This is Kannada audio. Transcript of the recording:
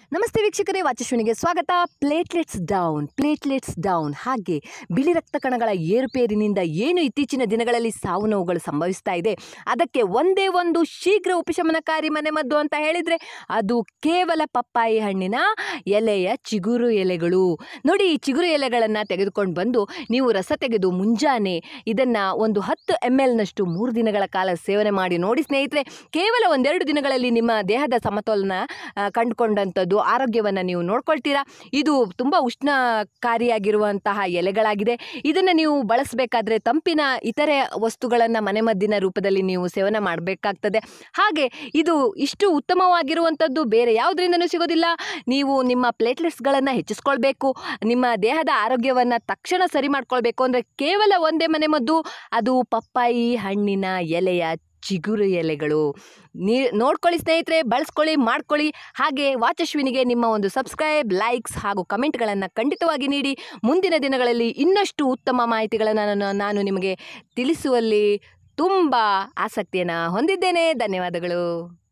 ನಮಸ್ತೆ ವೀಕ್ಷಕರೇ ವಾಚಶ್ವನಿಗೆ ಸ್ವಾಗತ ಪ್ಲೇಟ್ಲೆಟ್ಸ್ ಡೌನ್ ಪ್ಲೇಟ್ಲೆಟ್ಸ್ ಡೌನ್ ಹಾಗೆ ಬಿಳಿ ರಕ್ತ ಕಣಗಳ ಏರುಪೇರಿನಿಂದ ಏನು ಇತ್ತೀಚಿನ ದಿನಗಳಲ್ಲಿ ಸಾವು ನೋವುಗಳು ಸಂಭವಿಸ್ತಾ ಇದೆ ಅದಕ್ಕೆ ಒಂದೇ ಒಂದು ಶೀಘ್ರ ಉಪಶಮನಕಾರಿ ಮನೆಮದ್ದು ಅಂತ ಹೇಳಿದರೆ ಅದು ಕೇವಲ ಪಪ್ಪಾಯಿ ಹಣ್ಣಿನ ಎಲೆಯ ಚಿಗುರು ಎಲೆಗಳು ನೋಡಿ ಈ ಚಿಗುರು ಎಲೆಗಳನ್ನು ತೆಗೆದುಕೊಂಡು ಬಂದು ನೀವು ರಸ ತೆಗೆದು ಮುಂಜಾನೆ ಇದನ್ನು ಒಂದು ಹತ್ತು ಎಮ್ ಎಲ್ನಷ್ಟು ಮೂರು ದಿನಗಳ ಕಾಲ ಸೇವನೆ ಮಾಡಿ ನೋಡಿ ಸ್ನೇಹಿತರೆ ಕೇವಲ ಒಂದೆರಡು ದಿನಗಳಲ್ಲಿ ನಿಮ್ಮ ದೇಹದ ಸಮತೋಲನ ಆ, ಕಂಡುಕೊಂಡಂಥದ್ದು ಆರೋಗ್ಯವನ್ನು ನೀವು ನೋಡ್ಕೊಳ್ತೀರಾ ಇದು ತುಂಬ ಉಷ್ಣಕಾರಿಯಾಗಿರುವಂತಹ ಎಲೆಗಳಾಗಿದೆ ಇದನ್ನು ನೀವು ಬಳಸಬೇಕಾದ್ರೆ ತಂಪಿನ ಇತರೆ ವಸ್ತುಗಳನ್ನು ಮನೆಮದ್ದಿನ ರೂಪದಲ್ಲಿ ನೀವು ಸೇವನೆ ಮಾಡಬೇಕಾಗ್ತದೆ ಹಾಗೆ ಇದು ಇಷ್ಟು ಉತ್ತಮವಾಗಿರುವಂಥದ್ದು ಬೇರೆ ಯಾವುದರಿಂದನೂ ಸಿಗೋದಿಲ್ಲ ನೀವು ನಿಮ್ಮ ಪ್ಲೇಟ್ಲೆಟ್ಸ್ಗಳನ್ನು ಹೆಚ್ಚಿಸ್ಕೊಳ್ಬೇಕು ನಿಮ್ಮ ದೇಹದ ಆರೋಗ್ಯವನ್ನು ತಕ್ಷಣ ಸರಿ ಮಾಡ್ಕೊಳ್ಬೇಕು ಅಂದರೆ ಕೇವಲ ಒಂದೇ ಮನೆಮದ್ದು ಅದು ಪಪ್ಪಾಯಿ ಹಣ್ಣಿನ ಎಲೆಯ ಚಿಗುರು ಎಲೆಗಳು ನೀ ನೋಡ್ಕೊಳ್ಳಿ ಸ್ನೇಹಿತರೆ ಬಳಸ್ಕೊಳ್ಳಿ ಮಾಡ್ಕೊಳ್ಳಿ ಹಾಗೆ ವಾಚಶ್ವಿನಿಗೆ ನಿಮ್ಮ ಒಂದು ಸಬ್ಸ್ಕ್ರೈಬ್ ಲೈಕ್ಸ್ ಹಾಗೂ ಕಮೆಂಟ್ಗಳನ್ನು ಖಂಡಿತವಾಗಿ ನೀಡಿ ಮುಂದಿನ ದಿನಗಳಲ್ಲಿ ಇನ್ನಷ್ಟು ಉತ್ತಮ ಮಾಹಿತಿಗಳನ್ನು ನಾನು ನಾನು ನಿಮಗೆ ತಿಳಿಸುವಲ್ಲಿ ತುಂಬ ಆಸಕ್ತಿಯನ್ನು ಹೊಂದಿದ್ದೇನೆ ಧನ್ಯವಾದಗಳು